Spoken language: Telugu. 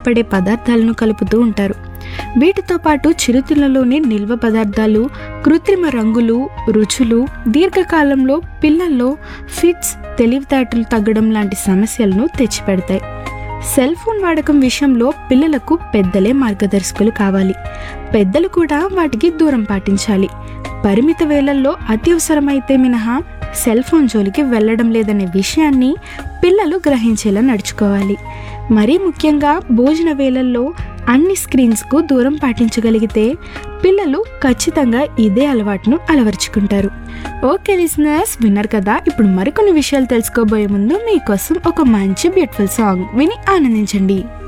ఉపయోగపడే పదార్థాలను కలుపుతూ ఉంటారు వీటితో పాటు చిరుతిళ్ళలోని నిల్వ పదార్థాలు కృత్రిమ రంగులు రుచులు దీర్ఘకాలంలో పిల్లల్లో ఫిట్స్ తెలివితేటలు తగ్గడం లాంటి సమస్యలను తెచ్చిపెడతాయి సెల్ ఫోన్ వాడకం విషయంలో పిల్లలకు పెద్దలే మార్గదర్శకులు కావాలి పెద్దలు కూడా వాటికి దూరం పాటించాలి పరిమిత వేళల్లో అత్యవసరమైతే మినహా సెల్ ఫోన్ జోలికి వెళ్ళడం లేదనే విషయాన్ని పిల్లలు గ్రహించేలా నడుచుకోవాలి మరీ ముఖ్యంగా భోజన వేళల్లో అన్ని స్క్రీన్స్కు దూరం పాటించగలిగితే పిల్లలు ఖచ్చితంగా ఇదే అలవాటును అలవర్చుకుంటారు ఓకే లిసనర్స్ విన్నారు కదా ఇప్పుడు మరికొన్ని విషయాలు తెలుసుకోబోయే ముందు మీకోసం ఒక మంచి బ్యూటిఫుల్ సాంగ్ విని ఆనందించండి